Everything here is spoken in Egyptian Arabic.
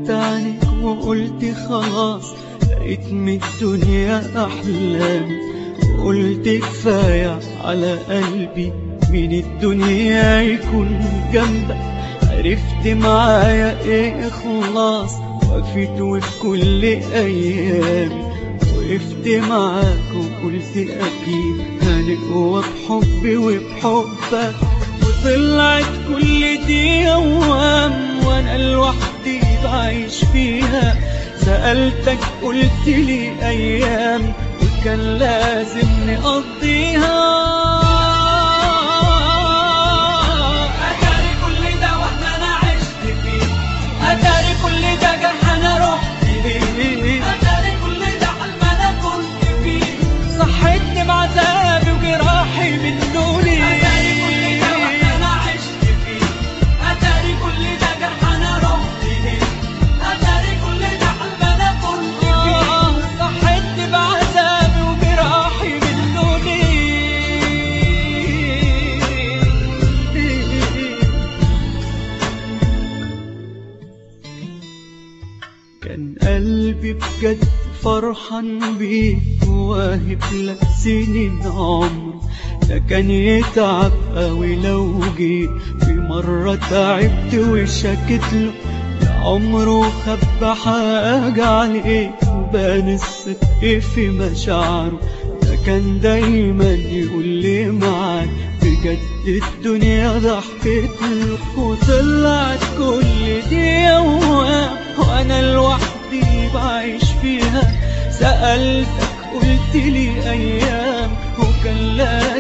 فتحت عينك وقلت خلاص لقيت من الدنيا أحلامي وقلت كفاية على قلبي من الدنيا يكون جنبك عرفت معايا ايه خلاص وقفت وفي كل ايامي وقفت معاك وقلت اكيد هنقوى بحبي وبحبك وطلعت كل دي اوهام وانا لوحدي بعيش فيها سألتك قلت لي ايام وكان لازم نقضيها أتاري كل ده واحنا أنا عشت فيه أتاري كل ده جرح أنا رحت ليه أتاري كل ده حلم أنا كنت فيه صحتني بعذابي وجراحي من دوني أتاري كل ده واحنا أنا عشت فيه أتاري كل ده جرح أنا رحت ليه أتاري كل ده حلم أنا كنت فيه آه، صحتني بعذابي وجراحي من دوني كان قلبي بجد فرحان بيك واهب لك سنين عمر ده كان يتعب قوي لو جيت في مرة تعبت وشكت له ده عمره خبى حاجة عليك وبان الصدق في مشاعره ده كان دايما يقول لي معاك بجد الدنيا ضحكت له وطلعت كل دي اوهام وانا لوحدي بعيش فيها سألتك قلت لي ايام وكان لازم